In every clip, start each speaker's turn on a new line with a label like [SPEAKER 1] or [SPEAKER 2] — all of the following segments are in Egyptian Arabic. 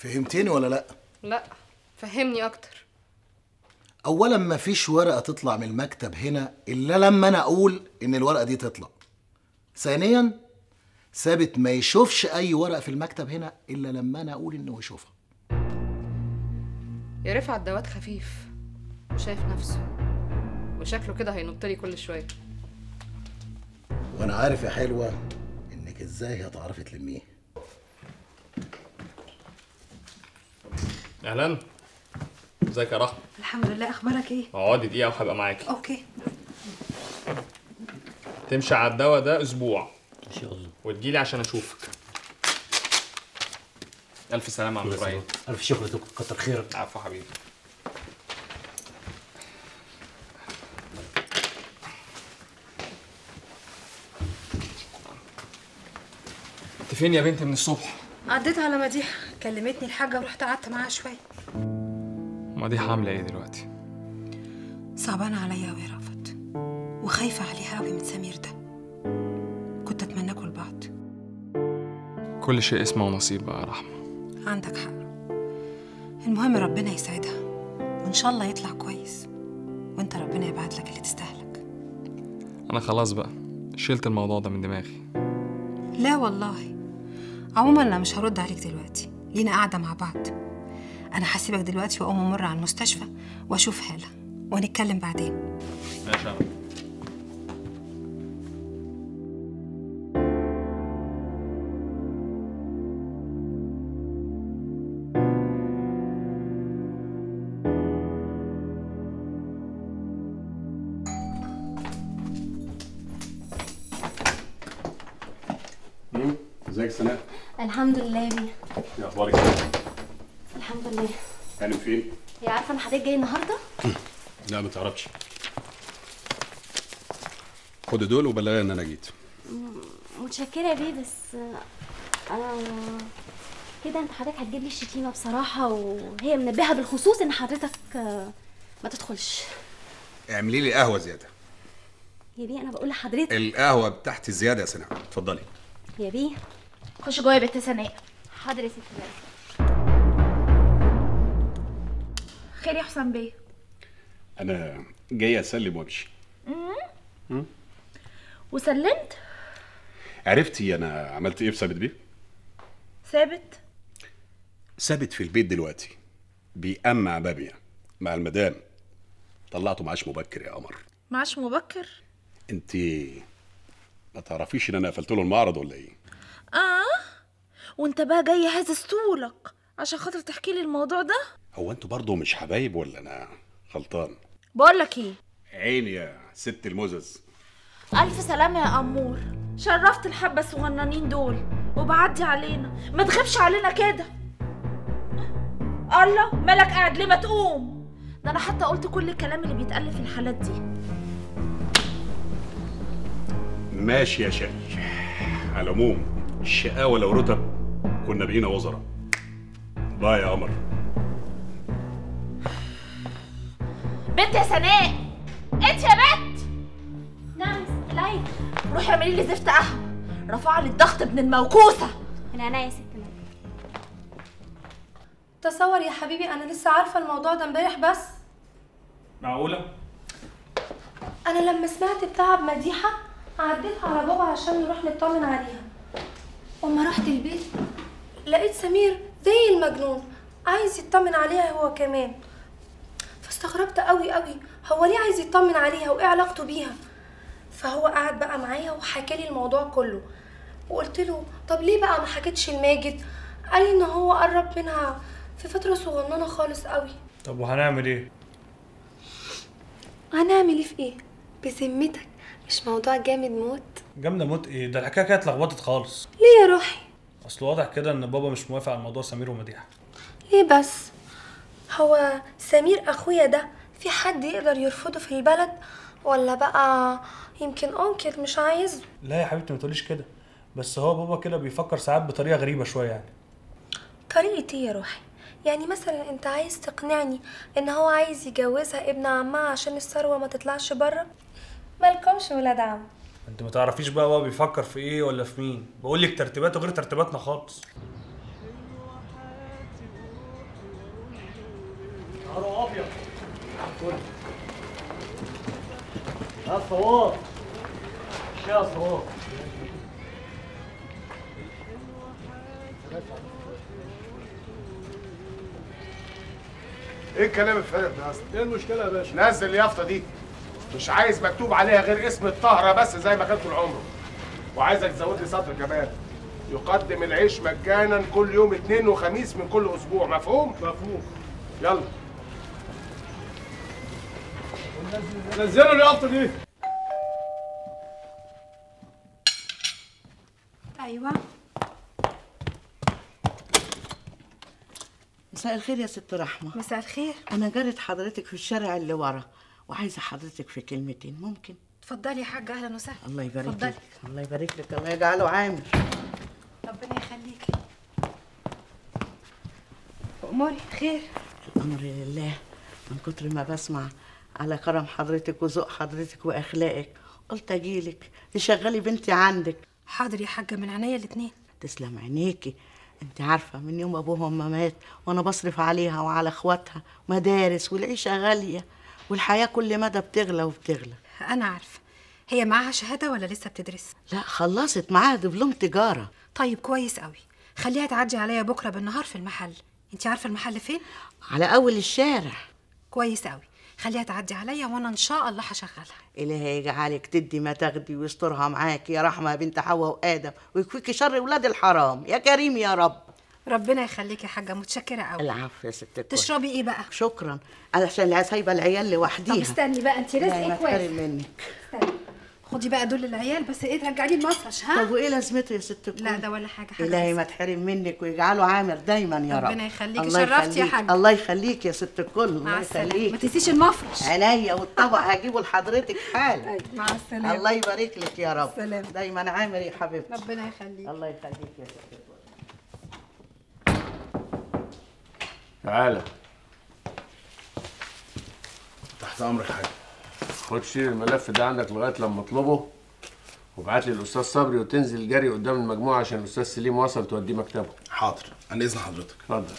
[SPEAKER 1] فهمتني ولا لا
[SPEAKER 2] لا فهمني اكتر
[SPEAKER 1] اولا مفيش ورقه تطلع من المكتب هنا الا لما انا اقول ان الورقه دي تطلع ثانيا ثابت ما يشوفش اي ورقه في المكتب هنا الا لما انا اقول انه يشوفها
[SPEAKER 2] يا رفعت دوات خفيف وشايف نفسه وشكله كده هينط لي كل شويه
[SPEAKER 1] وانا عارف يا حلوه انك ازاي هتعرفي تلميه
[SPEAKER 3] اهلا ازيك يا رحمه
[SPEAKER 4] الحمد لله اخبارك ايه
[SPEAKER 3] اقعدي دقيقه وهبقى معاكي
[SPEAKER 4] اوكي
[SPEAKER 3] تمشي على الدواء ده اسبوع
[SPEAKER 5] ان شاء الله
[SPEAKER 3] وتجيلي عشان اشوفك الف سلامه يا عم ابراهيم
[SPEAKER 5] الف شكر يا دكتور كتر خيرك
[SPEAKER 3] عفو حبيبي انت فين يا بنتي من الصبح
[SPEAKER 4] عديت على مديحه كلمتني الحاجه ورحت قعدت معاها شويه
[SPEAKER 3] مديحه عامله ايه دلوقتي
[SPEAKER 4] صعبانه عليا قوي يا رافت وخايفه عليها قوي من سمير ده كنت اتمناكوا لبعض
[SPEAKER 3] كل شيء اسمه ونصيب بقى يا رحمه
[SPEAKER 4] عندك حق المهم ربنا يسعدها وان شاء الله يطلع كويس وانت ربنا يبعت لك اللي تستاهلك
[SPEAKER 3] انا خلاص بقى شلت الموضوع ده من دماغي
[SPEAKER 4] لا والله عموما انا مش هرد عليك دلوقتي لينا قاعده مع بعض انا هسيبك دلوقتي واقوم امر على المستشفى واشوف هاله ونتكلم بعدين
[SPEAKER 3] ماشي يا
[SPEAKER 6] ازيك يا سناء؟
[SPEAKER 7] الحمد لله يا بيه
[SPEAKER 6] ايه اخبارك ايه؟
[SPEAKER 7] الحمد لله
[SPEAKER 6] هانم فين؟
[SPEAKER 7] هي عارفه ان حضرتك جاي النهارده
[SPEAKER 6] لا ما تعرفش خد دول وبلغها ان انا جيت
[SPEAKER 7] متشكره يا بيه بس انا كده انت حضرتك هتجيب لي الشتيمه بصراحه وهي منبهه بالخصوص ان حضرتك آه، ما تدخلش
[SPEAKER 6] اعملي لي قهوه زياده
[SPEAKER 7] يا بيه انا بقول لحضرتك
[SPEAKER 6] القهوه بتاعتي زياده يا سناء اتفضلي
[SPEAKER 7] يا بيه خش جوه يا بنت سناء حاضر يا ستي يلا.
[SPEAKER 8] خير يا حسام بيه
[SPEAKER 6] انا جاي اسلم وامشي
[SPEAKER 8] وسلمت
[SPEAKER 6] عرفتي انا عملت ايه في ثابت بيه؟
[SPEAKER 8] ثابت
[SPEAKER 6] ثابت في البيت دلوقتي بيقمع بابيا مع المدام طلعته معاش مبكر يا قمر
[SPEAKER 8] معاش مبكر
[SPEAKER 6] انت ما تعرفيش ان انا قفلت له المعرض ولا ايه؟
[SPEAKER 8] اه وانت بقى جاي هازز طولك عشان خاطر تحكي لي الموضوع ده
[SPEAKER 6] هو انتوا برضه مش حبايب ولا انا غلطان؟
[SPEAKER 8] بقول لك ايه
[SPEAKER 6] عيني يا ست المزز
[SPEAKER 8] الف سلامه يا امور شرفت الحبه الصغننين دول وبعدي علينا ما تغيبش علينا كده الله مالك قاعد ليه ما تقوم ده انا حتى قلت كل الكلام اللي بيتقال في الحالات دي
[SPEAKER 6] ماشي يا شقي على العموم الشقاوة لو رتب كنا بقينا وزراء باي يا قمر
[SPEAKER 8] بنت يا سناء انت يا بنت
[SPEAKER 7] نعم لايك
[SPEAKER 8] روحي اعملي لي زفت قهوه رفع لي الضغط ابن الموكوسه
[SPEAKER 7] من عينيا يا ست
[SPEAKER 9] تصور يا حبيبي انا لسه عارفه الموضوع ده امبارح بس
[SPEAKER 3] معقوله
[SPEAKER 9] انا لما سمعت بتعب مديحه عديت على بابا عشان نروح نطمن عليها وما رحت البيت لقيت سمير زي المجنون عايز يطمن عليها هو كمان فاستغربت قوي قوي هو ليه عايز يطمن عليها وايه علاقته بيها فهو قعد بقى معايا وحكى لي الموضوع كله وقلت له طب ليه بقى ما حكيتش لماجد قال لي ان هو قرب منها في فتره صغننه خالص قوي
[SPEAKER 10] طب وهنعمل ايه؟
[SPEAKER 9] هنعمل ايه في ايه بذمتك مش موضوع جامد موت
[SPEAKER 10] جامده موت ايه؟ ده الحكايه كانت اتلخبطت خالص
[SPEAKER 9] ليه يا روحي
[SPEAKER 10] اصل واضح كده ان بابا مش موافق على موضوع سمير ومديحه
[SPEAKER 9] ليه بس هو سمير اخويا ده في حد يقدر يرفضه في البلد ولا بقى يمكن انكل مش عايزه
[SPEAKER 10] لا يا حبيبتي ما تقوليش كده بس هو بابا كده بيفكر ساعات بطريقه غريبه شويه يعني
[SPEAKER 9] طريقة ايه يا روحي يعني مثلا انت عايز تقنعني ان هو عايز يجوزها ابن عمها عشان الثروة ما تطلعش بره مالكمش ولاد عم
[SPEAKER 10] انت ما تعرفيش بقى هو بيفكر في ايه ولا في مين بقول لك ترتيباته غير ترتيباتنا خالص
[SPEAKER 5] نهار ابيض يا صواب يا صواب
[SPEAKER 11] ايه الكلام الفارغ ده اصلا؟
[SPEAKER 5] ايه المشكله يا باشا
[SPEAKER 11] نزل اليافطه دي مش عايز مكتوب عليها غير اسم الطهره بس زي ما كان طول عمره وعايزك تزود لي سطر كمان يقدم العيش مجانا كل يوم اثنين وخميس من كل اسبوع مفهوم؟
[SPEAKER 5] مفهوم
[SPEAKER 11] يلا
[SPEAKER 5] نزلوا اليافطه دي
[SPEAKER 4] ايوه
[SPEAKER 12] مساء الخير يا ست رحمة
[SPEAKER 4] مساء الخير
[SPEAKER 12] أنا جارة حضرتك في الشارع اللي ورا وعايزة حضرتك في كلمتين ممكن
[SPEAKER 4] اتفضلي يا حاجه اهلا وسهلا
[SPEAKER 12] الله يبارك
[SPEAKER 4] اتفضلي.
[SPEAKER 12] لك الله يبارك لك الله يجعله عامر
[SPEAKER 4] ربنا يخليكي اموري خير
[SPEAKER 12] الأمر لله من كتر ما بسمع على كرم حضرتك وذوق حضرتك وأخلاقك قلت أجيلك تشغلي بنتي عندك
[SPEAKER 4] حاضر يا حاجه من عينيا الاتنين
[SPEAKER 12] تسلم عينيكي انت عارفة من يوم أبوها ما مات وأنا بصرف عليها وعلى إخواتها مدارس والعيشة غالية والحياة كل مدى بتغلى وبتغلى
[SPEAKER 4] انا عارفه هي معاها شهاده ولا لسه بتدرس
[SPEAKER 12] لا خلصت معاها دبلوم تجارة
[SPEAKER 4] طيب كويس قوي خليها تعدي عليا بكره بالنهار في المحل انت عارفه المحل فين
[SPEAKER 12] على أول الشارع
[SPEAKER 4] كويس قوي خليها تعدي عليا وانا ان شاء الله هشغلها
[SPEAKER 12] إلهي يجعلك تدي ما تاخدي ويسترها معاكي يا رحمة يا بنت حواء وآدم ويكفيكي شر ولاد الحرام يا كريم يا رب
[SPEAKER 4] ربنا يخليكي يا حاجه متشكره قوي
[SPEAKER 12] العفو يا ست الكل
[SPEAKER 4] تشربي ايه بقى
[SPEAKER 12] شكرا علشان لا سايبة العيال لوحديها
[SPEAKER 4] طب استني بقى انت
[SPEAKER 12] لا، ما
[SPEAKER 4] رزقك
[SPEAKER 12] تحرم
[SPEAKER 4] واقف
[SPEAKER 12] منك
[SPEAKER 4] استني خدي بقى دول العيال بس ايه ترجعي لي المفرش ها
[SPEAKER 12] طب وايه لازمته يا ست الكل
[SPEAKER 4] لا ده ولا حاجه حاجه
[SPEAKER 12] إلهي
[SPEAKER 4] بس.
[SPEAKER 12] ما تحرم منك ويجعله عامر دايما يا رب
[SPEAKER 4] ربنا يخليكي،
[SPEAKER 12] الله
[SPEAKER 4] شرفتي يا
[SPEAKER 12] يخليك.
[SPEAKER 4] حاجة.
[SPEAKER 12] الله يخليك يا ست الكل الله
[SPEAKER 4] مع السلامه ما
[SPEAKER 12] يخليك
[SPEAKER 4] تنسيش المفرش
[SPEAKER 12] عينيا والطبق هجيبه لحضرتك حالا
[SPEAKER 4] أيوة، مع السلامه
[SPEAKER 12] الله يبارك لك يا رب
[SPEAKER 4] سلام.
[SPEAKER 12] دايما عامر يا حبيبتي
[SPEAKER 4] ربنا يخليك
[SPEAKER 12] الله يخليك يا ست الكل
[SPEAKER 13] تعالى
[SPEAKER 11] تحت امرك حاجه
[SPEAKER 13] خد شيل الملف ده عندك لغايه لما اطلبه وابعت لي الاستاذ صبري وتنزل جري قدام المجموعه عشان الاستاذ سليم وصل توديه مكتبه
[SPEAKER 11] حاضر عن اذن حضرتك
[SPEAKER 13] اتفضل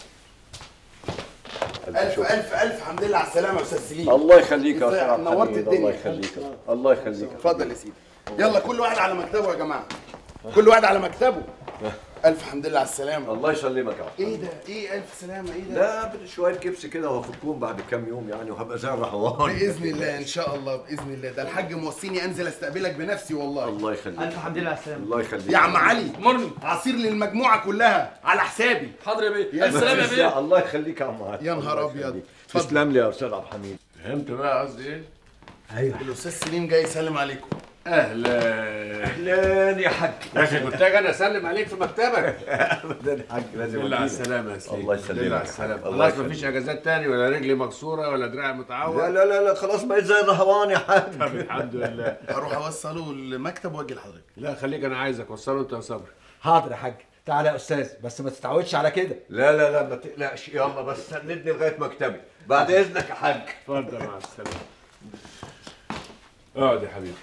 [SPEAKER 11] الف الف الف حمد لله على السلامه يا استاذ سليم
[SPEAKER 14] الله يخليك يا
[SPEAKER 11] إزاي؟
[SPEAKER 14] استاذ عبد
[SPEAKER 11] نورت
[SPEAKER 14] الحميد
[SPEAKER 11] الدنيا.
[SPEAKER 14] الله يخليك الله يخليك
[SPEAKER 11] اتفضل يا سيدي يلا كل واحد على مكتبه يا جماعه كل واحد على مكتبه الف حمد لله على السلامه
[SPEAKER 14] الله يسلمك يا عبد
[SPEAKER 11] ايه ده ايه الف سلامه ايه ده
[SPEAKER 14] لا شويه كبس كده وهفكهم بعد كام يوم يعني وهبقى زي الرحوان
[SPEAKER 11] باذن الله ان شاء الله باذن الله ده الحاج موصيني انزل استقبلك بنفسي والله
[SPEAKER 14] الله يخليك
[SPEAKER 5] الف حمد لله على السلامه
[SPEAKER 14] الله يخليك
[SPEAKER 11] يا عم علي
[SPEAKER 5] مرني
[SPEAKER 11] عصير للمجموعه كلها على حسابي
[SPEAKER 5] حاضر يا بيه
[SPEAKER 11] يا
[SPEAKER 5] السلام يا بيه
[SPEAKER 14] الله يخليك يا عم علي
[SPEAKER 11] يا نهار
[SPEAKER 14] الله
[SPEAKER 11] أبيض.
[SPEAKER 14] يخليك.
[SPEAKER 11] اتفضل.
[SPEAKER 14] تسلم لي يا استاذ عبد الحميد
[SPEAKER 13] فهمت بقى قصدي ايه؟
[SPEAKER 5] ايوه
[SPEAKER 11] الاستاذ سليم جاي يسلم عليكم
[SPEAKER 13] اهلا
[SPEAKER 14] اهلا يا حاج
[SPEAKER 13] يا اخي كنت اجي انا اسلم عليك في مكتبك
[SPEAKER 14] ابدا يا حاج لازم
[SPEAKER 13] الحمد لله على
[SPEAKER 14] أجيلك.
[SPEAKER 13] السلامه يا سليم
[SPEAKER 14] الله
[SPEAKER 13] الحمد
[SPEAKER 14] يسلمك
[SPEAKER 13] لله على
[SPEAKER 14] يا
[SPEAKER 13] السلامه
[SPEAKER 14] حبيبي. الله
[SPEAKER 13] خلاص مفيش
[SPEAKER 14] يخليك.
[SPEAKER 13] اجازات تاني ولا رجلي مكسوره ولا دراعي متعور
[SPEAKER 14] لا لا لا لا خلاص بقيت زي الرهوان يا حاج
[SPEAKER 13] طب الحمد لله
[SPEAKER 11] هروح اوصله المكتب واجي لحضرتك
[SPEAKER 13] لا خليك انا عايزك وصله انت يا صبري
[SPEAKER 5] حاضر يا حاج تعالى يا استاذ بس ما تتعودش على كده
[SPEAKER 14] لا لا لا ما تقلقش يلا بس سندني لغايه مكتبي بعد اذنك يا حاج
[SPEAKER 13] اتفضل مع السلامه اقعد يا حبيبي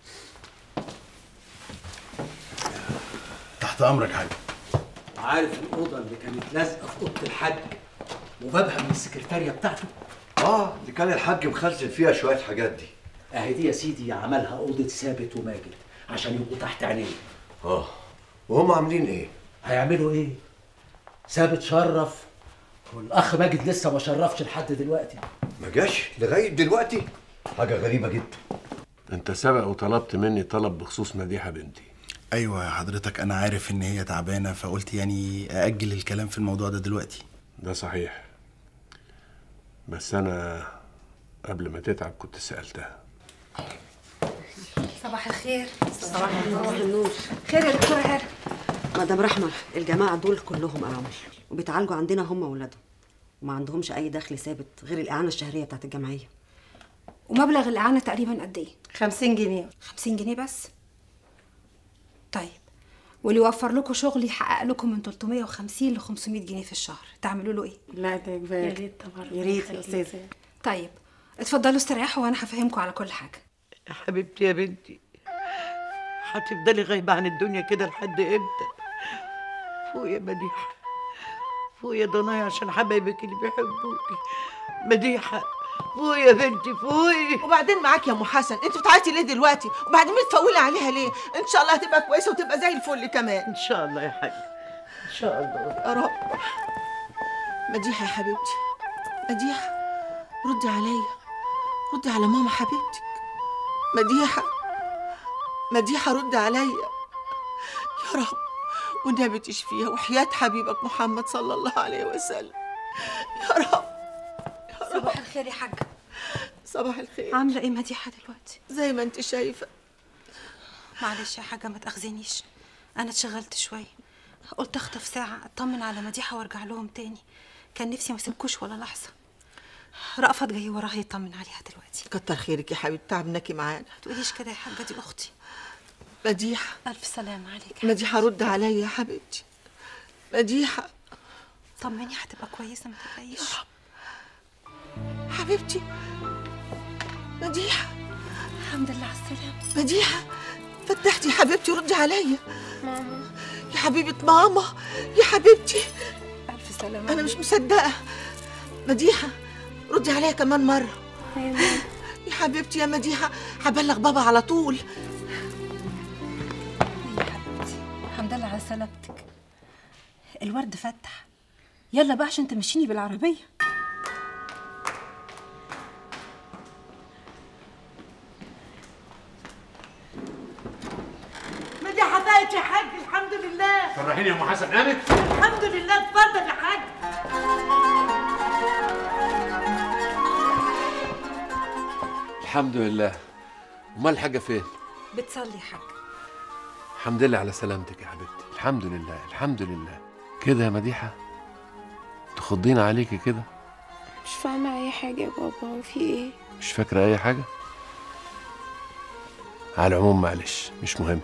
[SPEAKER 11] تحت امرك حاج
[SPEAKER 5] عارف الاوضه اللي كانت لازقه في اوضه الحاج وبابها من السكرتاريه بتاعته
[SPEAKER 14] اه دي كان الحاج مخزن فيها شويه حاجات دي
[SPEAKER 5] اهي دي يا سيدي عملها اوضه ثابت وماجد عشان يبقوا تحت عينيه
[SPEAKER 14] اه وهم عاملين ايه
[SPEAKER 5] هيعملوا ايه ثابت شرف والاخ ماجد لسه ما شرفش لحد دلوقتي
[SPEAKER 14] ما جاش لغايه دلوقتي حاجه غريبه جدا
[SPEAKER 13] انت سبق وطلبت مني طلب بخصوص مديحه بنتي
[SPEAKER 11] ايوه يا حضرتك انا عارف ان هي تعبانه فقلت يعني ااجل الكلام في الموضوع ده دلوقتي
[SPEAKER 13] ده صحيح بس انا قبل ما تتعب كنت سالتها
[SPEAKER 4] صباح الخير
[SPEAKER 15] صباح النور
[SPEAKER 4] خير يا دكتوره هاله
[SPEAKER 15] مدام رحمة الجماعة دول كلهم أرامل وبيتعالجوا عندنا هم وولادهم وما عندهمش أي دخل ثابت غير الإعانة الشهرية بتاعت الجمعية
[SPEAKER 4] ومبلغ الاعانه تقريبا قد ايه
[SPEAKER 9] 50 جنيه
[SPEAKER 4] 50 جنيه بس طيب واللي يوفر لكم شغل يحقق لكم من 350 ل 500 جنيه في الشهر تعملوا له ايه
[SPEAKER 9] لا ده كفاية
[SPEAKER 15] يا ريت طبعا
[SPEAKER 9] يا ريت يا أستاذة
[SPEAKER 4] طيب اتفضلوا استريحوا وانا هفهمكم على كل حاجه
[SPEAKER 12] يا حبيبتي يا بنتي هتفضلي غايبة عن الدنيا كده لحد امتى فوق يا مديحة فوقي يا ضنايا عشان حبايبك اللي بيحبوكي مديحة فوقي يا بنتي فوقي
[SPEAKER 16] وبعدين معاك يا ام حسن انت بتعيطي ليه دلوقتي وبعدين بتفولي عليها ليه ان شاء الله هتبقى كويسه وتبقى زي الفل كمان
[SPEAKER 12] ان شاء الله يا حاج ان شاء الله
[SPEAKER 16] يا رب مديحه يا حبيبتي مديحه ردي عليا ردي على ماما حبيبتك مديحه مديحه ردي عليا يا رب والنبي تشفيها وحياة حبيبك محمد صلى الله عليه وسلم يا رب
[SPEAKER 4] صباح الخير يا حاجة
[SPEAKER 16] صباح الخير
[SPEAKER 4] عاملة ايه مديحة دلوقتي؟
[SPEAKER 16] زي ما انت شايفة
[SPEAKER 4] معلش يا حاجة ما تأخذنيش أنا اتشغلت شوية قلت أخطف ساعة أطمن على مديحة وأرجع لهم تاني كان نفسي ما اسيبكوش ولا لحظة رأفت جاي وراها يطمن عليها دلوقتي
[SPEAKER 16] كتر خيرك يا حبيبتي تعبناكي معانا
[SPEAKER 4] ما تقوليش كده يا حاجة دي أختي
[SPEAKER 16] مديحة
[SPEAKER 4] ألف سلامة عليك
[SPEAKER 16] مديحة رد عليا يا حبيبتي مديحة
[SPEAKER 4] طمني هتبقى كويسة ما تقلقيش
[SPEAKER 16] حبيبتي مديحة
[SPEAKER 4] الحمد لله على السلامة
[SPEAKER 16] مديحة فتحتي يا حبيبتي ردي عليا
[SPEAKER 9] ماما
[SPEAKER 16] يا حبيبة ماما يا حبيبتي
[SPEAKER 4] ألف سلامة
[SPEAKER 16] أنا مش مصدقة مديحة ردي عليا كمان مرة يا حبيبتي يا مديحة هبلغ بابا على طول
[SPEAKER 4] يا حبيبتي الحمد لله على سلامتك الورد فتح يلا بقى عشان تمشيني بالعربية
[SPEAKER 12] مديحة فايت يا حاج الحمد لله
[SPEAKER 6] فرحيني يا ام حسن قامت
[SPEAKER 12] الحمد لله اتفضل يا حاج
[SPEAKER 13] الحمد لله امال الحاجه فين
[SPEAKER 4] بتصلي يا حاج
[SPEAKER 13] الحمد لله على سلامتك يا حبيبتي الحمد لله الحمد لله كده يا مديحه تخضين عليكي كده
[SPEAKER 9] مش فاهمة أي حاجة يا بابا وفي إيه؟
[SPEAKER 13] مش فاكره اي حاجه على العموم معلش مش مهم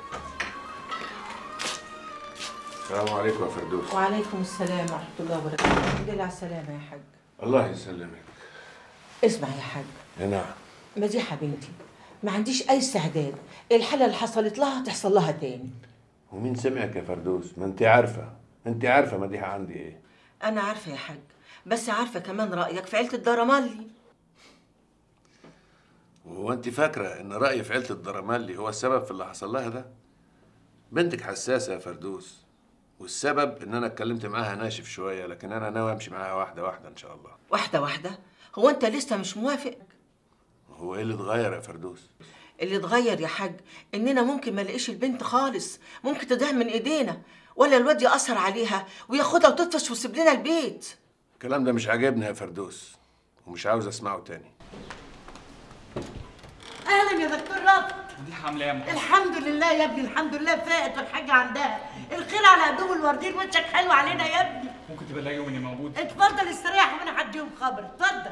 [SPEAKER 13] السلام عليكم يا فردوس
[SPEAKER 12] وعليكم السلام ورحمة الله وبركاته الحمد لله على السلامة يا حاج
[SPEAKER 13] الله يسلمك
[SPEAKER 12] اسمع يا حاج
[SPEAKER 13] يا نعم
[SPEAKER 12] مديحة بنتي ما عنديش أي استعداد الحالة اللي حصلت لها تحصل لها تاني
[SPEAKER 13] ومين سمعك يا فردوس ما انت عارفه انت عارفه مديحه عندي ايه
[SPEAKER 12] أنا عارفة يا حاج بس عارفة كمان رأيك في عيلة الدرمالي
[SPEAKER 13] وهو انت فاكره ان رايي في عيله الدرمالي هو السبب في اللي حصل لها ده بنتك حساسه يا فردوس والسبب ان انا اتكلمت معاها ناشف شويه لكن انا ناوي امشي معاها واحده واحده ان شاء الله
[SPEAKER 12] واحدة واحدة هو أنت لسه مش موافق
[SPEAKER 13] هو ايه اللي اتغير يا فردوس
[SPEAKER 12] اللي اتغير يا حاج إننا ممكن ما نلاقيش البنت خالص ممكن تضيع من إيدينا ولا الواد يأثر عليها وياخدها وتطفش ويسيب لنا البيت
[SPEAKER 13] الكلام ده مش عاجبني يا فردوس ومش عاوز اسمعه تاني
[SPEAKER 12] أهلا يا دكتور رافض
[SPEAKER 3] دي حامله يا محمد
[SPEAKER 12] الحمد لله يا ابني الحمد لله فاقت والحاجة عندها الخير على هدوم الوردين وشك حلو علينا يا ابني
[SPEAKER 3] ممكن تبلغيهم اني موجود
[SPEAKER 12] اتفضل استريح وانا هديهم خبر اتفضل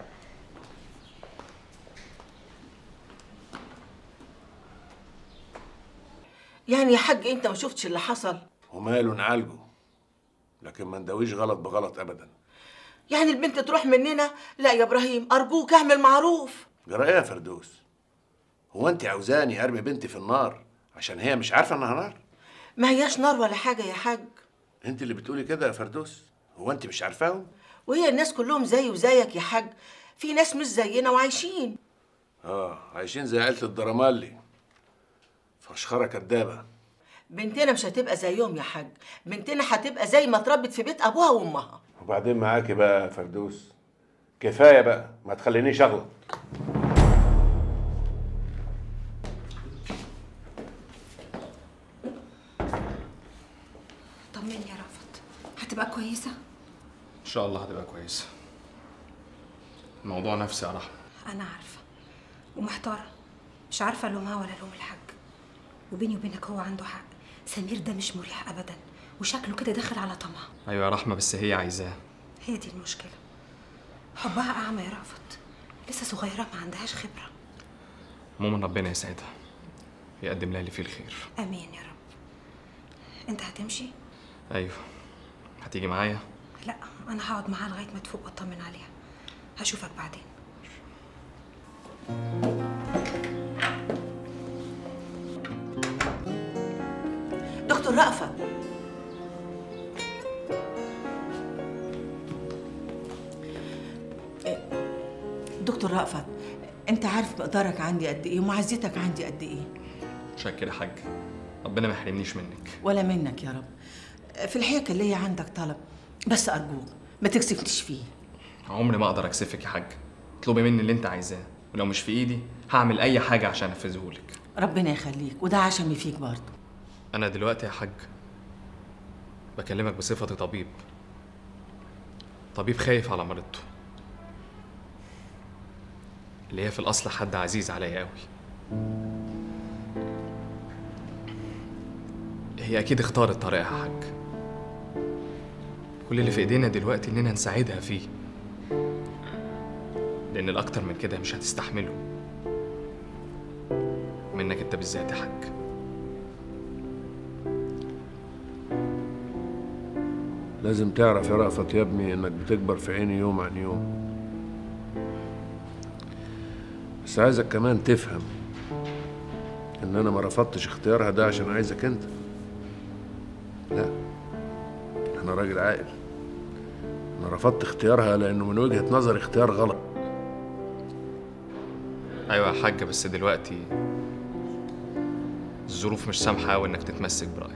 [SPEAKER 12] يعني يا حاج انت ما شفتش اللي حصل
[SPEAKER 13] وماله نعالجه لكن ما نداويش غلط بغلط ابدا
[SPEAKER 12] يعني البنت تروح مننا لا يا ابراهيم ارجوك اعمل معروف
[SPEAKER 13] جرى ايه يا فردوس هو انت عاوزاني ارمي بنتي في النار عشان هي مش عارفه انها نار
[SPEAKER 12] ما هياش نار ولا حاجه يا حاج
[SPEAKER 13] انت اللي بتقولي كده يا فردوس هو انت مش عارفاهم
[SPEAKER 12] وهي الناس كلهم زي وزيك يا حاج في ناس مش زينا وعايشين
[SPEAKER 13] اه عايشين زي عيله الدرمالي فشخره كدابه
[SPEAKER 12] بنتنا مش هتبقى زيهم يا حاج بنتنا هتبقى زي ما اتربت في بيت ابوها وامها
[SPEAKER 13] وبعدين معاكي بقى يا فردوس كفايه بقى ما تخلينيش اغلط
[SPEAKER 4] طمني يا رافت هتبقى كويسة
[SPEAKER 3] ان شاء الله هتبقى كويسه الموضوع نفسي يا رحمه
[SPEAKER 4] أنا عارفة ومحتارة مش عارفة ألومها ولا ألوم الحاج وبيني وبينك هو عنده حق سمير ده مش مريح أبدا وشكله كده داخل على طمع
[SPEAKER 3] ايوه يا رحمه بس هي عايزاه
[SPEAKER 4] هي دي المشكلة حبها أعمى يا رافت لسه صغيرة ما عندهاش خبرة
[SPEAKER 3] عموما ربنا يسعدها يقدم لها اللي فيه الخير
[SPEAKER 4] آمين يا رب أنت هتمشي؟
[SPEAKER 3] ايوه هتيجي معايا
[SPEAKER 4] لا أنا هقعد معاها لغاية ما تفوق وأطمن عليها هشوفك بعدين
[SPEAKER 12] دكتور رأفت
[SPEAKER 16] دكتور رأفت انت عارف مقدارك عندي قد ايه ومعزتك عندي قد ايه
[SPEAKER 3] متشكر يا حاج ربنا ما يحرمنيش منك
[SPEAKER 16] ولا منك يا رب في الحقيقه كان ليا عندك طلب بس ارجوك ما تكسفنيش فيه
[SPEAKER 3] عمري ما اقدر اكسفك يا حاج اطلبي مني اللي انت عايزاه ولو مش في ايدي هعمل اي حاجه عشان انفذهولك
[SPEAKER 16] ربنا يخليك وده عشمي فيك برضه
[SPEAKER 3] انا دلوقتي يا حاج بكلمك بصفتي طبيب طبيب خايف على مريضته اللي هي في الاصل حد عزيز عليا قوي هي اكيد اختارت طريقها يا حاج كل اللي في ايدينا دلوقتي اننا نساعدها فيه لان الاكتر من كده مش هتستحمله منك انت بالذات يا حاج
[SPEAKER 13] لازم تعرف يا رأفت يا ابني انك بتكبر في عيني يوم عن يوم بس عايزك كمان تفهم ان انا ما رفضتش اختيارها ده عشان عايزك انت لا انا راجل عاقل انا رفضت اختيارها لانه من وجهة نظري اختيار غلط
[SPEAKER 3] ايوه يا حاج بس دلوقتي الظروف مش سامحه قوي انك تتمسك برايك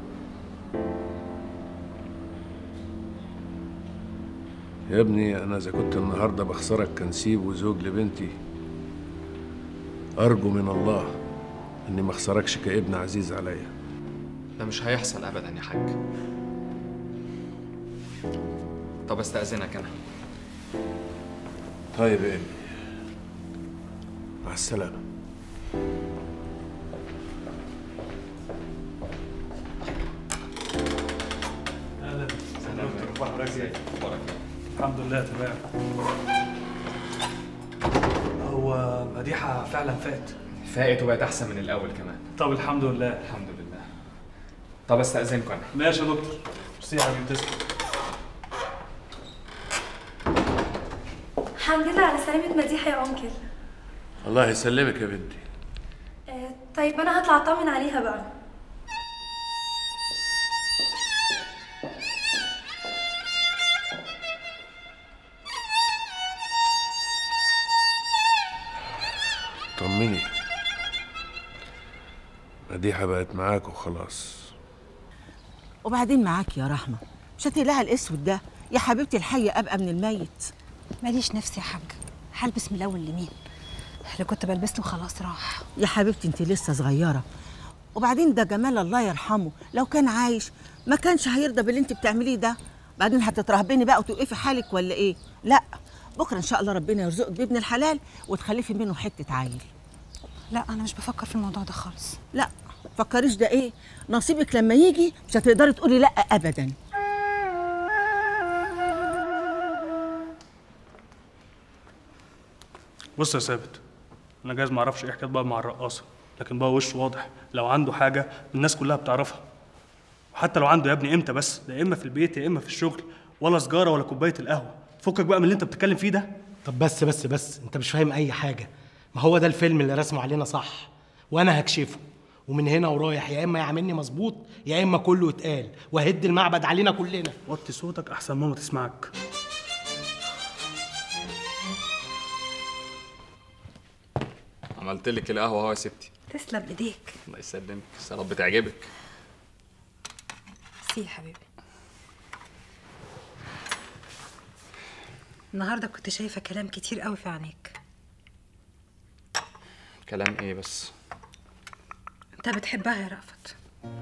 [SPEAKER 13] يا ابني انا اذا كنت النهارده بخسرك كنسيب وزوج لبنتي ارجو من الله اني ما اخسركش كابن عزيز عليا
[SPEAKER 3] ده مش هيحصل ابدا يا حاج طب استاذنك انا
[SPEAKER 13] طيب يا ابني مع السلامه
[SPEAKER 10] اهلا دكتور اخبارك ايه؟ الحمد لله تمام هو مديحه فعلا فات
[SPEAKER 3] فاقت وبقت احسن من الاول كمان
[SPEAKER 10] طب الحمد لله
[SPEAKER 3] الحمد لله طب استاذنكم انا
[SPEAKER 10] ماشي يا دكتور ميرسي يا حبيبي تسلم
[SPEAKER 9] الحمد لله على سلامة مديحة يا أنكل
[SPEAKER 13] الله يسلمك يا بنتي
[SPEAKER 9] آه، طيب أنا هطلع أطمن عليها بقى
[SPEAKER 13] طمني مديحة بقت معاك وخلاص
[SPEAKER 16] وبعدين معاك يا رحمه مش هتقلعها الاسود ده يا حبيبتي الحي ابقى من الميت
[SPEAKER 4] ماليش نفسي يا حاج هلبس من الاول لمين اللي كنت بلبسه خلاص راح
[SPEAKER 16] يا حبيبتي انت لسه صغيره وبعدين ده جمال الله يرحمه لو كان عايش ما كانش هيرضى باللي انت بتعمليه ده بعدين هتترهبني بقى وتوقفي حالك ولا ايه لا بكره ان شاء الله ربنا يرزقك بابن الحلال وتخلفي منه حته عيل
[SPEAKER 4] لا انا مش بفكر في الموضوع ده خالص
[SPEAKER 16] لا فكريش ده ايه نصيبك لما يجي مش هتقدري تقولي لا ابدا
[SPEAKER 10] بص يا ثابت انا جايز ما اعرفش ايه حكايه بقى مع الرقاصه لكن بقى وشه واضح لو عنده حاجه الناس كلها بتعرفها وحتى لو عنده يا ابني امتى بس ده يا اما في البيت يا اما في الشغل ولا سجاره ولا كوبايه القهوه فكك بقى من اللي انت بتتكلم فيه ده
[SPEAKER 5] طب بس بس بس انت مش فاهم اي حاجه ما هو ده الفيلم اللي رسمه علينا صح وانا هكشفه ومن هنا ورايح يا اما يعاملني مظبوط يا اما كله يتقال وهد المعبد علينا كلنا
[SPEAKER 10] وطي صوتك احسن ماما تسمعك
[SPEAKER 3] عملت لك القهوه اهو يا ستي
[SPEAKER 4] تسلم ايديك
[SPEAKER 3] الله يسلمك بس يا رب تعجبك
[SPEAKER 4] سي يا حبيبي النهارده كنت شايفه كلام كتير قوي في عينيك
[SPEAKER 3] كلام ايه بس
[SPEAKER 4] انت بتحبها يا رأفت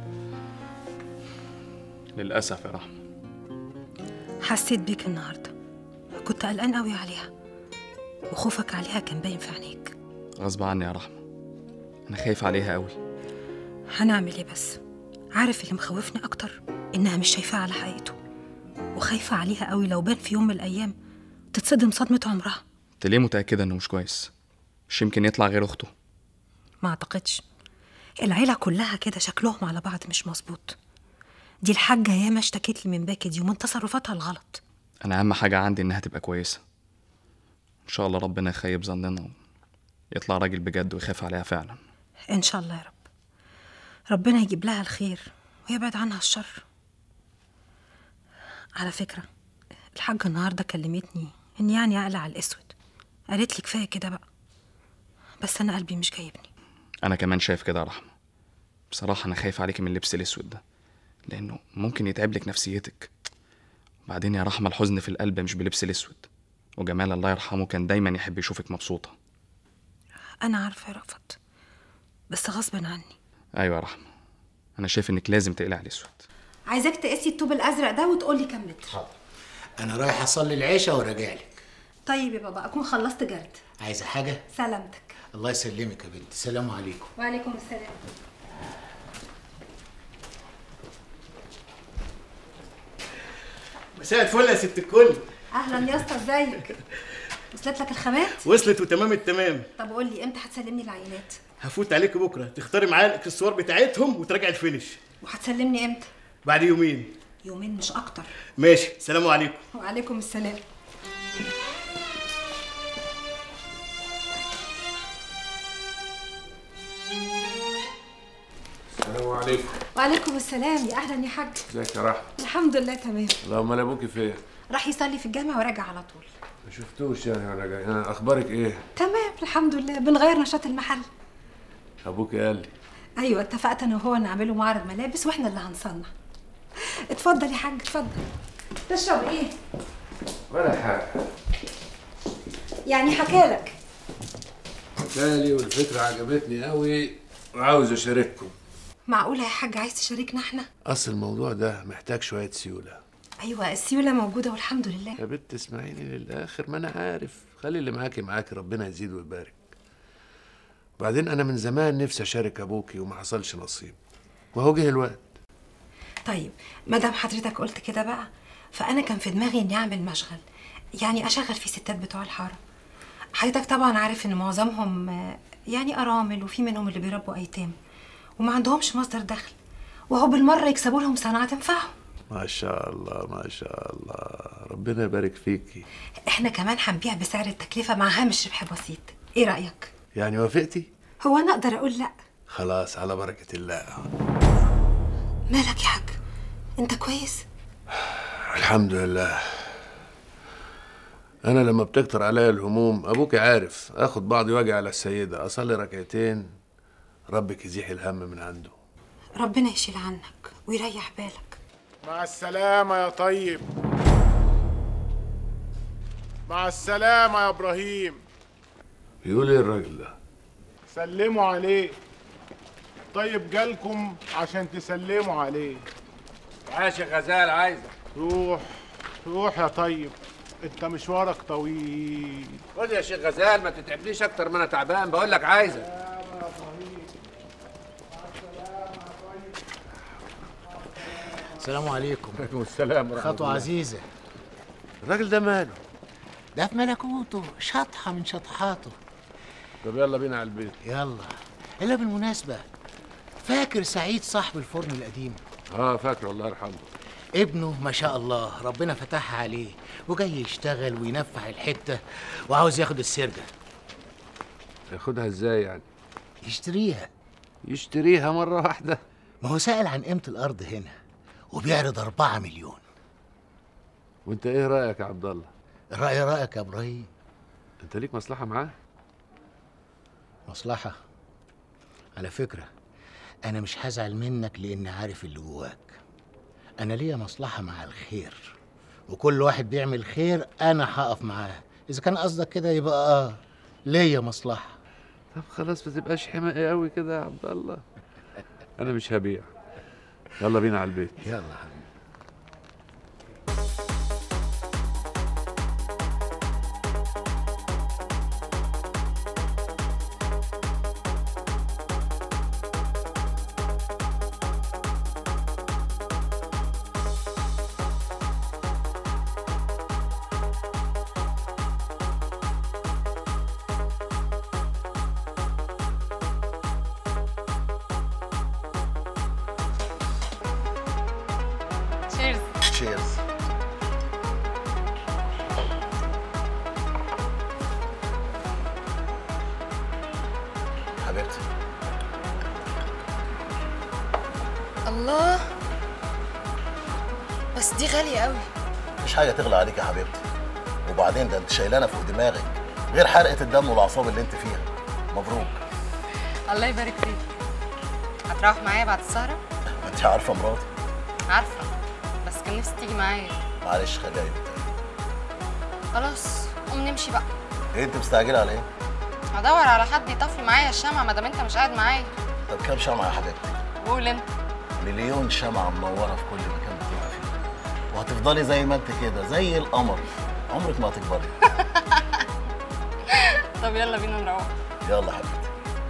[SPEAKER 3] للاسف يا رحمه
[SPEAKER 4] حسيت بيك النهارده كنت قلقان قوي عليها وخوفك عليها كان باين في عينيك
[SPEAKER 3] غصب عني يا رحمه انا خايف عليها قوي
[SPEAKER 4] هنعمل ايه بس عارف اللي مخوفني اكتر انها مش شايفاه على حقيقته وخايفه عليها قوي لو بان في يوم من الايام تتصدم صدمه عمرها
[SPEAKER 3] انت ليه متاكده انه مش كويس مش يمكن يطلع غير اخته
[SPEAKER 4] ما اعتقدش العيله كلها كده شكلهم على بعض مش مظبوط دي الحاجه ياما اشتكت لي من باكي دي ومن تصرفاتها الغلط
[SPEAKER 3] انا اهم حاجه عندي انها تبقى كويسه ان شاء الله ربنا يخيب ظننا يطلع راجل بجد ويخاف عليها فعلا
[SPEAKER 4] ان شاء الله يا رب ربنا يجيب لها الخير ويبعد عنها الشر على فكره الحاجه النهارده كلمتني اني يعني اقلع الاسود قالت لي كفايه كده بقى بس انا قلبي مش جايبني
[SPEAKER 3] انا كمان شايف كده يا رحمه بصراحه انا خايف عليكي من اللبس الاسود ده لانه ممكن يتعب لك نفسيتك وبعدين يا رحمه الحزن في القلب مش بلبس الاسود وجمال الله يرحمه كان دايما يحب يشوفك مبسوطه
[SPEAKER 4] انا عارفه يا رأفت بس غصب عني
[SPEAKER 3] ايوه يا رحمه انا شايف انك لازم تقلع على الاسود
[SPEAKER 4] عايزاك تقيسي الطوب الازرق ده وتقولي كام متر
[SPEAKER 1] انا رايح اصلي العشاء وراجع لك
[SPEAKER 4] طيب يا بابا اكون خلصت جرد
[SPEAKER 1] عايزه حاجه
[SPEAKER 4] سلامتك
[SPEAKER 1] الله يسلمك يا بنتي سلام عليكم
[SPEAKER 4] وعليكم السلام
[SPEAKER 5] مساء الفل يا ست الكل
[SPEAKER 4] اهلا يا اسطى ازيك وصلت لك الخامات
[SPEAKER 5] وصلت وتمام التمام
[SPEAKER 4] طب قول لي امتى هتسلمني العينات
[SPEAKER 5] هفوت عليك بكره تختاري معايا الاكسسوار بتاعتهم وتراجع الفينش
[SPEAKER 4] وهتسلمني امتى
[SPEAKER 5] بعد يومين
[SPEAKER 4] يومين مش اكتر
[SPEAKER 5] ماشي سلام عليكم
[SPEAKER 4] وعليكم السلام
[SPEAKER 13] السلام عليكم
[SPEAKER 4] وعليكم السلام يا اهلا يا حاج
[SPEAKER 13] ازيك يا رحمه
[SPEAKER 4] الحمد لله تمام
[SPEAKER 13] اللهم انا ابوكي فين
[SPEAKER 4] راح يصلي في الجامع وراجع على طول
[SPEAKER 13] ما شفتوش يعني وانا جاي ها، اخبارك ايه
[SPEAKER 4] تمام الحمد لله بنغير نشاط المحل
[SPEAKER 13] ابوكي قال لي
[SPEAKER 4] ايوه اتفقت انا وهو نعمله معرض ملابس واحنا اللي هنصنع اتفضل يا حاج اتفضل تشرب ايه
[SPEAKER 13] ولا حاجه
[SPEAKER 4] يعني حكالك
[SPEAKER 13] حكالي والفكره عجبتني قوي وعاوز اشارككم
[SPEAKER 4] معقوله يا حاج عايز تشاركنا احنا
[SPEAKER 13] اصل الموضوع ده محتاج شويه سيوله
[SPEAKER 4] ايوه السيوله موجوده والحمد لله
[SPEAKER 13] يا بنت اسمعيني للاخر ما انا عارف خلي اللي معاكي معاكي ربنا يزيد ويبارك وبعدين انا من زمان نفسي اشارك ابوكي وما حصلش نصيب وهو جه الوقت
[SPEAKER 4] طيب ما دام حضرتك قلت كده بقى فانا كان في دماغي اني اعمل مشغل يعني اشغل فيه ستات بتوع الحاره حضرتك طبعا عارف ان معظمهم آه، يعني ارامل وفي منهم اللي بيربوا ايتام وما عندهمش مصدر دخل وهو بالمره يكسبوا لهم صناعه تنفعهم
[SPEAKER 13] ما شاء الله ما شاء الله ربنا يبارك فيكي
[SPEAKER 4] احنا كمان هنبيع بسعر التكلفه مع هامش ربح بسيط ايه رايك
[SPEAKER 13] يعني وافقتي
[SPEAKER 4] هو انا اقدر اقول لا
[SPEAKER 13] خلاص على بركه الله
[SPEAKER 4] مالك يا حاج انت كويس
[SPEAKER 13] الحمد لله انا لما بتكتر عليا الهموم ابوك عارف اخد بعضي واجي على السيده اصلي ركعتين ربك يزيح الهم من عنده
[SPEAKER 4] ربنا يشيل عنك ويريح بالك
[SPEAKER 11] مع السلامة يا طيب مع السلامة يا إبراهيم
[SPEAKER 13] بيقول ايه الراجل ده
[SPEAKER 11] سلموا عليه طيب جالكم عشان تسلموا عليه
[SPEAKER 14] عاش يا غزال عايزك
[SPEAKER 11] روح روح يا طيب انت مشوارك طويل
[SPEAKER 14] خد يا شيخ غزال ما تتعبنيش اكتر ما انا تعبان بقول لك عايزك
[SPEAKER 1] السلام عليكم
[SPEAKER 13] عليكم السلام ورحمة
[SPEAKER 1] خطوة
[SPEAKER 13] الله.
[SPEAKER 1] عزيزة
[SPEAKER 13] الراجل ده ماله
[SPEAKER 1] ده في ملكوته شطحة من شطحاته
[SPEAKER 13] طب يلا بينا على البيت
[SPEAKER 1] يلا إلا بالمناسبة فاكر سعيد صاحب الفرن القديم
[SPEAKER 13] اه فاكره الله يرحمه
[SPEAKER 1] ابنه ما شاء الله ربنا فتحها عليه وجاي يشتغل وينفع الحتة وعاوز ياخد السرجة
[SPEAKER 13] ياخدها ازاي يعني
[SPEAKER 1] يشتريها
[SPEAKER 13] يشتريها مرة واحدة
[SPEAKER 1] ما هو سأل عن قيمة الأرض هنا وبيعرض أربعة مليون
[SPEAKER 13] وانت ايه رايك يا عبد الله
[SPEAKER 1] رأي رأيك يا إبراهيم
[SPEAKER 13] انت ليك مصلحة معاه
[SPEAKER 1] مصلحة على فكرة أنا مش هزعل منك لأني عارف اللي جواك أنا ليا مصلحة مع الخير وكل واحد بيعمل خير أنا هقف معاه إذا كان قصدك كده يبقى آه ليا مصلحة
[SPEAKER 13] طب خلاص ما تبقاش حماقي قوي كده يا عبد الله انا مش هبيع يلا بينا على البيت
[SPEAKER 1] يلا
[SPEAKER 2] تشيرز
[SPEAKER 1] تشيرز حبيبتي
[SPEAKER 8] الله بس دي غالية قوي
[SPEAKER 1] مش حاجة تغلى عليك يا حبيبتي وبعدين ده انت شايلانة فوق دماغك غير حرقه الدم والاعصاب اللي انت فيها مبروك
[SPEAKER 2] الله يبارك فيك هتروح معايا بعد السهرة؟
[SPEAKER 1] ما انت عارفه مراتي
[SPEAKER 2] عارفة بس كان نفسي تيجي معايا
[SPEAKER 1] معلش خليها يوم تاني
[SPEAKER 2] خلاص قوم نمشي بقى
[SPEAKER 1] ايه انت مستعجله على ايه
[SPEAKER 2] هدور على حد يطفي معايا الشمعة ما دام انت مش قاعد معايا
[SPEAKER 1] طب كام شمعه يا حبيبتي
[SPEAKER 2] قول انت
[SPEAKER 1] مليون شمعه منوره في كل مكان بتبقى فيه وهتفضلي زي ما انت كده زي القمر عمرك ما هتكبري
[SPEAKER 2] طب يلا بينا نروح
[SPEAKER 1] يلا حبيبتي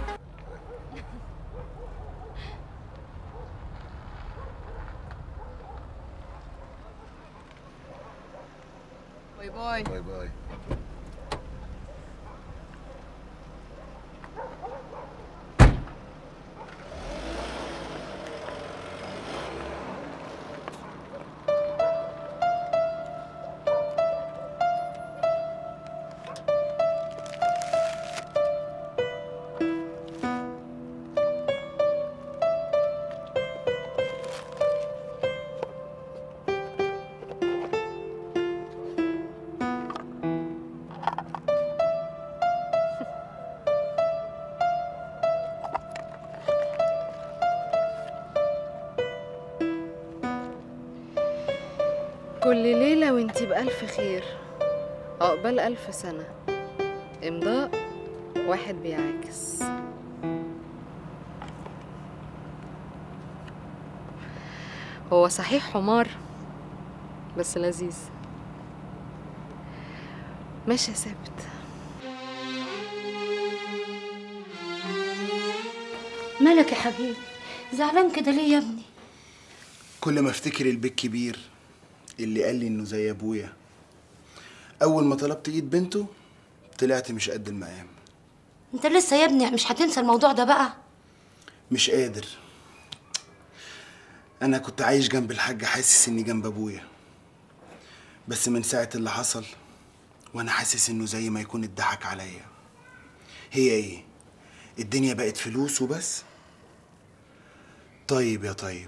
[SPEAKER 2] باي باي
[SPEAKER 1] باي باي
[SPEAKER 2] كل ليلة وانتي بألف خير عقبال ألف سنة إمضاء واحد بيعاكس هو صحيح حمار بس لذيذ ماشي يا ثابت
[SPEAKER 9] مالك يا حبيبي زعلان كده ليه يا ابني
[SPEAKER 17] كل ما افتكر البيت كبير اللي قال لي انه زي ابويا اول ما طلبت ايد بنته طلعت مش قد المقام
[SPEAKER 9] انت لسه يا ابني مش هتنسى الموضوع ده بقى
[SPEAKER 17] مش قادر انا كنت عايش جنب الحاج حاسس اني جنب ابويا بس من ساعه اللي حصل وانا حاسس انه زي ما يكون اتضحك عليا هي ايه الدنيا بقت فلوس وبس طيب يا طيب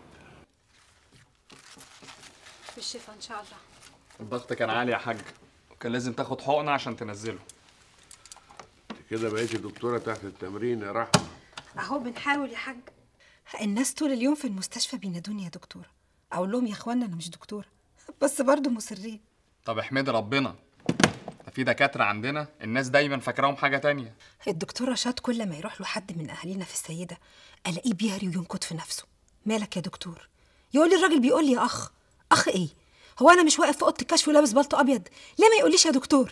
[SPEAKER 4] بالشفا ان شاء الله
[SPEAKER 3] الضغط كان عالي يا حاج وكان لازم تاخد حقنه عشان تنزله
[SPEAKER 13] كده بقيتي دكتوره تحت التمرين يا رحمه
[SPEAKER 4] اهو بنحاول يا حاج الناس طول اليوم في المستشفى بينادوني يا دكتوره اقول لهم يا اخوانا انا مش دكتوره بس برضه مصرين
[SPEAKER 3] طب احمدي ربنا ده في دكاتره عندنا الناس دايما فاكراهم حاجه تانية
[SPEAKER 4] الدكتور رشاد كل ما يروح له حد من اهالينا في السيده الاقيه بيهري وينكت في نفسه مالك يا دكتور يقول لي الراجل بيقول لي يا اخ اخ ايه هو انا مش واقف في اوضه الكشف ولابس بلطو ابيض ليه ما يقوليش يا دكتور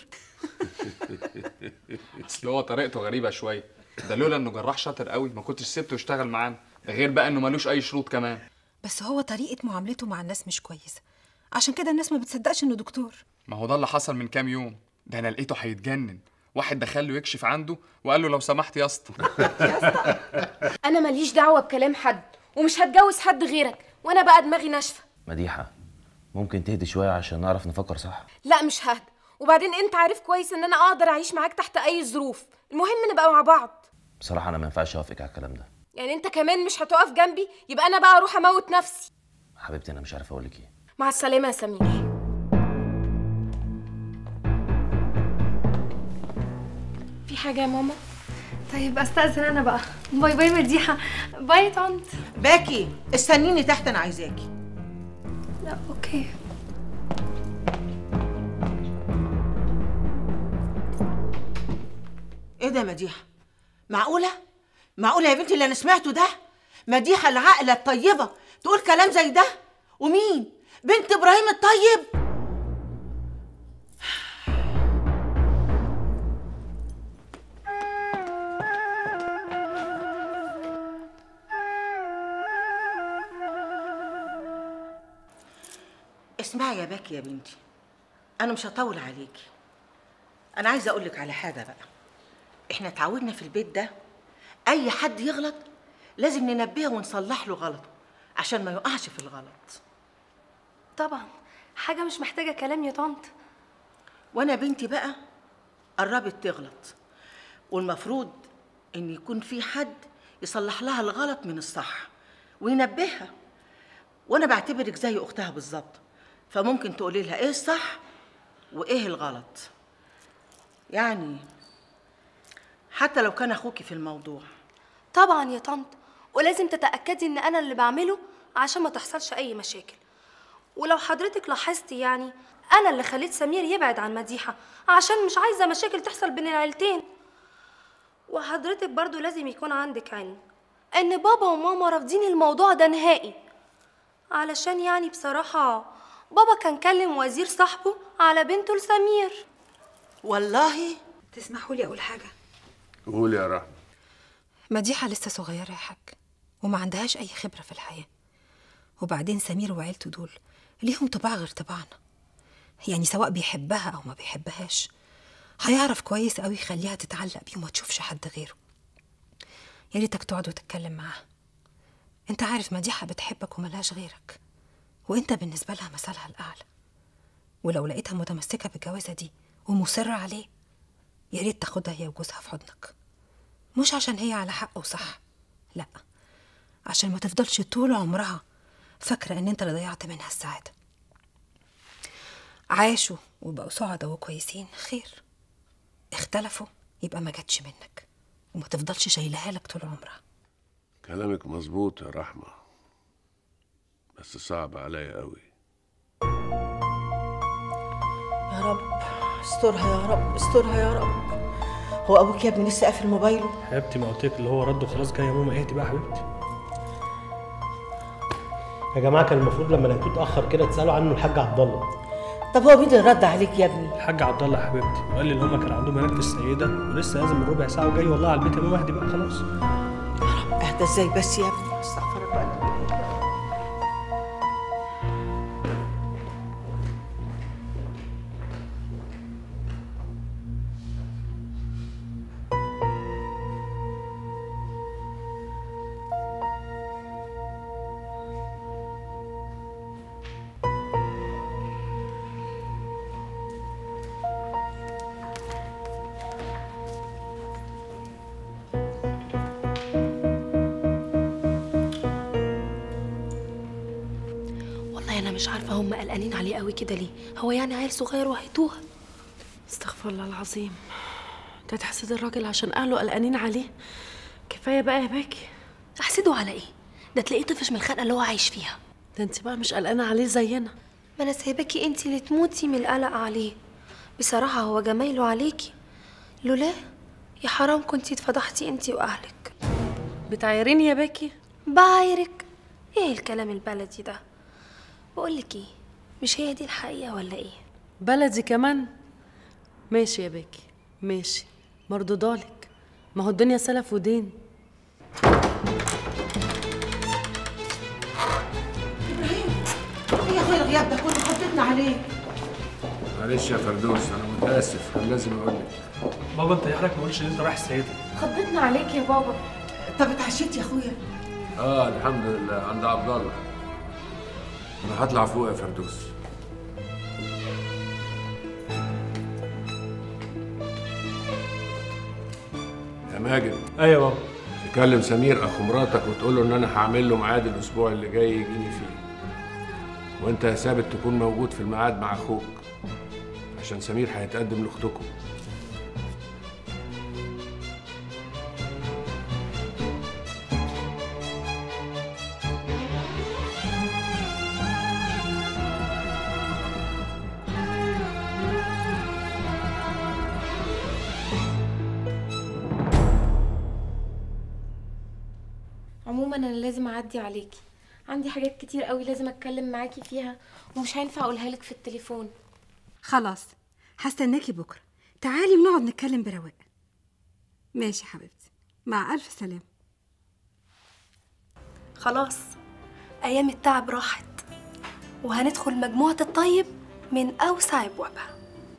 [SPEAKER 3] اصل هو طريقته غريبه شويه ده لولا انه جراح شاطر قوي ما كنتش سبته يشتغل معانا ده غير بقى انه ملوش اي شروط كمان
[SPEAKER 4] بس هو طريقه معاملته مع الناس مش كويسه عشان كده الناس ما بتصدقش انه دكتور
[SPEAKER 3] ما هو ده اللي حصل من كام يوم ده انا لقيته هيتجنن واحد دخله يكشف عنده وقال له لو سمحت يا اسطى
[SPEAKER 8] انا ماليش دعوه بكلام حد ومش هتجوز حد غيرك وانا بقى دماغي ناشفه
[SPEAKER 18] مديحة ممكن تهدي شوية عشان نعرف نفكر صح
[SPEAKER 8] لا مش ههدى وبعدين انت عارف كويس ان انا اقدر اعيش معاك تحت اي ظروف المهم نبقى مع بعض
[SPEAKER 18] بصراحة أنا ما ينفعش أوافقك على الكلام ده
[SPEAKER 8] يعني انت كمان مش هتقف جنبي يبقى انا بقى اروح اموت نفسي
[SPEAKER 18] حبيبتي أنا مش عارف أقول لك إيه
[SPEAKER 8] مع السلامه يا سمير في حاجه يا ماما
[SPEAKER 9] طيب استاذن انا بقى باي باي مديحه باي يا طنط
[SPEAKER 16] باكي استنيني تحت انا عايزاكي
[SPEAKER 9] لا اوكي
[SPEAKER 16] ايه ده يا مديحه معقوله معقوله يا بنتي اللي انا سمعته ده مديحه العاقله الطيبه تقول كلام زي ده ومين بنت ابراهيم الطيب اسمعي يا باكي يا بنتي انا مش هطول عليكي انا عايزه اقول لك على حاجه بقى احنا اتعودنا في البيت ده اي حد يغلط لازم ننبهه ونصلح له غلطه عشان ما يقعش في الغلط
[SPEAKER 9] طبعا حاجه مش محتاجه كلام يا طنط
[SPEAKER 16] وانا بنتي بقى قربت تغلط والمفروض ان يكون في حد يصلح لها الغلط من الصح وينبهها وانا بعتبرك زي اختها بالظبط فممكن تقولي لها ايه الصح وايه الغلط يعني
[SPEAKER 12] حتى لو كان اخوكي في الموضوع
[SPEAKER 9] طبعا يا طنط ولازم تتأكدي ان انا اللي بعمله عشان ما تحصلش اي مشاكل ولو حضرتك لاحظتي يعني انا اللي خليت سمير يبعد عن مديحة عشان مش عايزة مشاكل تحصل بين العيلتين وحضرتك برضو لازم يكون عندك علم ان بابا وماما رافضين الموضوع ده نهائي علشان يعني بصراحة بابا كان كلم وزير صاحبه على بنته لسمير
[SPEAKER 12] والله
[SPEAKER 4] تسمحوا لي اقول حاجه
[SPEAKER 13] قول يا رحمة
[SPEAKER 4] مديحه لسه صغيره يا حاج وما عندهاش اي خبره في الحياه وبعدين سمير وعيلته دول ليهم طباع غير طباعنا يعني سواء بيحبها او ما بيحبهاش هيعرف كويس قوي يخليها تتعلق بيه وما تشوفش حد غيره يا ريتك تقعد وتتكلم معاها انت عارف مديحه بتحبك وملهاش غيرك وانت بالنسبه لها مثلها الاعلى ولو لقيتها متمسكه بالجوازه دي ومصره عليه يا ريت تاخدها هي وجوزها في حضنك مش عشان هي على حق وصح لا عشان ما تفضلش طول عمرها فاكره ان انت اللي ضيعت منها السعاده عاشوا وبقوا سعداء وكويسين خير اختلفوا يبقى ما جاتش منك وما تفضلش شايلها لك طول عمرها
[SPEAKER 13] كلامك مظبوط يا رحمة بس صعب عليا قوي
[SPEAKER 12] يا رب استرها يا رب استرها يا رب هو ابوك يا ابني لسه قافل موبايله
[SPEAKER 10] حبيبتي ما قلت لك اللي هو رد وخلاص جاي يا ماما اهدي بقى يا حبيبتي
[SPEAKER 5] يا جماعه كان المفروض لما لقيتوه اتاخر كده تسالوا عنه الحاج عبد الله
[SPEAKER 12] طب هو مين اللي رد عليك يا ابني
[SPEAKER 10] الحاج عبد الله يا حبيبتي وقال لي ان هم كان عندهم هناك في السيده ولسه لازم من ربع ساعه وجاي والله على البيت يا ماما اهدي بقى خلاص
[SPEAKER 12] اهدى ازاي بس يا ابني استغفر الله
[SPEAKER 9] والله انا مش عارفه هم قلقانين عليه قوي كده ليه هو يعني عيل صغير وهيتوه
[SPEAKER 8] استغفر الله العظيم انت تحسد الراجل عشان اهله قلقانين عليه كفايه بقى يا باكي
[SPEAKER 9] احسده على ايه ده تلاقيه طفش من الخنقه اللي هو عايش فيها
[SPEAKER 8] ده انت بقى مش قلقانه عليه زينا
[SPEAKER 9] ما انا سايباكي انتي اللي تموتي من القلق عليه بصراحه هو جمايله عليكي لولاه يا حرام كنتي اتفضحتي انتي واهلك
[SPEAKER 8] بتعايريني يا باكي
[SPEAKER 9] بعايرك ايه الكلام البلدي ده بقولك ايه مش هي دي الحقيقه ولا ايه
[SPEAKER 8] بلدي كمان ماشي يا باكي ماشي مردودالك ما هو الدنيا سلف ودين
[SPEAKER 12] ايه يا اخويا الغياب ده كله خضتنا عليه
[SPEAKER 13] معلش يا فردوس انا متاسف كان لازم اقول لك
[SPEAKER 10] بابا انت يحرك ما قلتش ان انت رايح السيده
[SPEAKER 8] خضتنا عليك يا بابا
[SPEAKER 12] طب اتعشيت يا اخويا
[SPEAKER 13] اه الحمد لله عند عبد الله انا هطلع فوق يا فردوس يا ماجد
[SPEAKER 10] ايوه يا بابا
[SPEAKER 13] تكلم سمير اخو مراتك وتقول له ان انا هعمل له ميعاد الاسبوع اللي جاي يجيني فيه وانت يا ثابت تكون موجود في الميعاد مع اخوك عشان سمير هيتقدم لاختكم
[SPEAKER 19] عموما انا لازم اعدي عليكي عندي حاجات كتير قوي لازم اتكلم معاكي فيها ومش هينفع اقولها لك في التليفون
[SPEAKER 4] خلاص هستناكي بكره تعالي ونقعد نتكلم برواق ماشي حبيبتي مع الف سلامه
[SPEAKER 9] خلاص ايام التعب راحت وهندخل مجموعه الطيب من اوسع ابوابها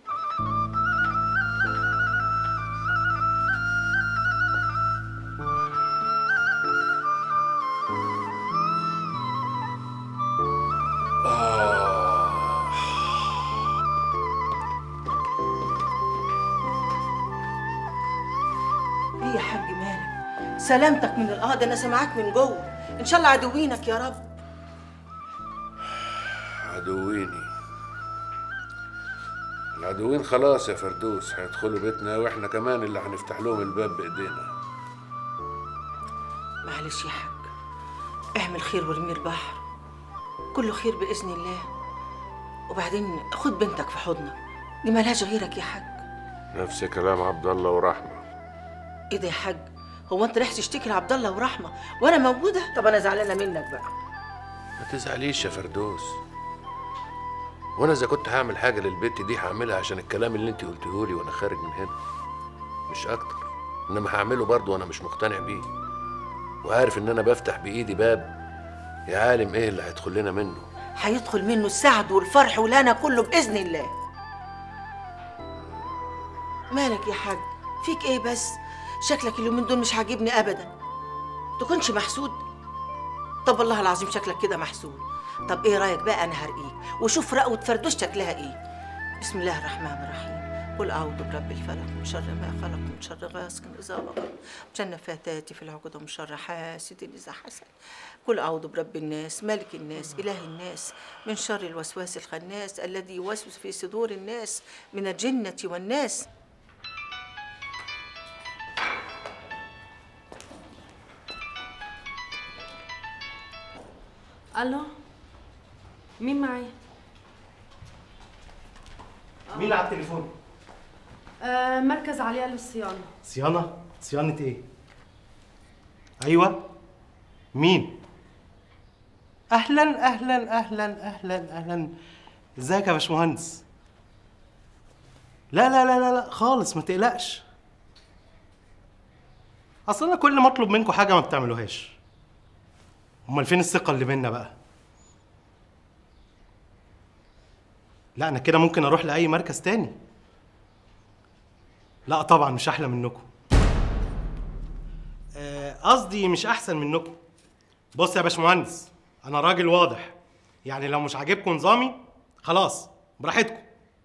[SPEAKER 12] ايه يا حاج مالك سلامتك من الاه ده انا سامعاك من جوه ان شاء الله عدوينك يا رب
[SPEAKER 13] عدويني العدوين خلاص يا فردوس هيدخلوا بيتنا واحنا كمان اللي هنفتح لهم الباب بايدينا
[SPEAKER 16] معلش يا حاج اعمل خير وارمي البحر كله خير باذن الله وبعدين خد بنتك في حضنك دي مالهاش غيرك يا حاج
[SPEAKER 13] نفس كلام عبد الله ورحمه
[SPEAKER 16] ايه ده يا حاج هو انت رايح تشتكي لعبد الله ورحمه وانا موجوده طب انا زعلانه منك بقى
[SPEAKER 13] ما تزعليش يا فردوس وانا اذا كنت هعمل حاجه للبت دي هعملها عشان الكلام اللي انت قلته لي وانا خارج من هنا مش اكتر انما هعمله برضه وانا مش مقتنع بيه وعارف ان انا بفتح بايدي باب يا عالم ايه اللي هيدخل لنا منه
[SPEAKER 16] هيدخل منه السعد والفرح والهنا كله باذن الله مالك يا حاج فيك ايه بس شكلك اليومين دول مش عاجبني ابدا تكونش محسود طب والله العظيم شكلك كده محسود طب ايه رايك بقى انا هرقيك وشوف رقوة فردوش شكلها ايه بسم الله الرحمن الرحيم قل اعوذ برب الفلق من شر ما خلق من شر غاسق اذا وقب من شر النفاثات في العقد ومن شر حاسد اذا حسد قل اعوذ برب الناس ملك الناس اله الناس من شر الوسواس الخناس الذي يوسوس في صدور الناس من الجنه والناس
[SPEAKER 20] الو مين معايا
[SPEAKER 5] مين على التليفون
[SPEAKER 20] آه مركز عليا للصيانه
[SPEAKER 5] صيانه صيانه ايه ايوه مين اهلا اهلا اهلا اهلا اهلا ازيك يا باشمهندس لا لا لا لا لا خالص ما تقلقش اصل انا كل ما اطلب منكم حاجه ما بتعملوهاش امال فين الثقه اللي بينا بقى لا انا كده ممكن اروح لاي مركز تاني لا طبعا مش احلى منكم آه، قصدي مش احسن منكم بص يا باشمهندس انا راجل واضح يعني لو مش عاجبكم نظامي خلاص براحتكم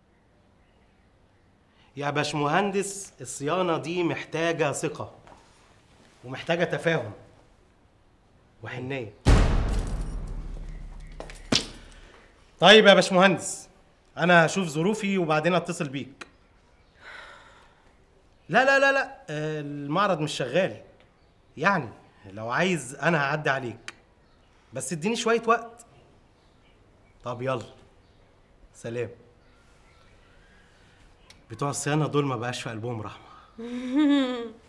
[SPEAKER 5] يا باشمهندس الصيانه دي محتاجه ثقه ومحتاجه تفاهم وحنيه طيب يا باشمهندس انا هشوف ظروفي وبعدين اتصل بيك لا لا لا لا آه، المعرض مش شغال يعني لو عايز انا هعدي عليك بس اديني شويه وقت طب يلا سلام بتوع الصيانه دول ما بقاش في قلبهم رحمه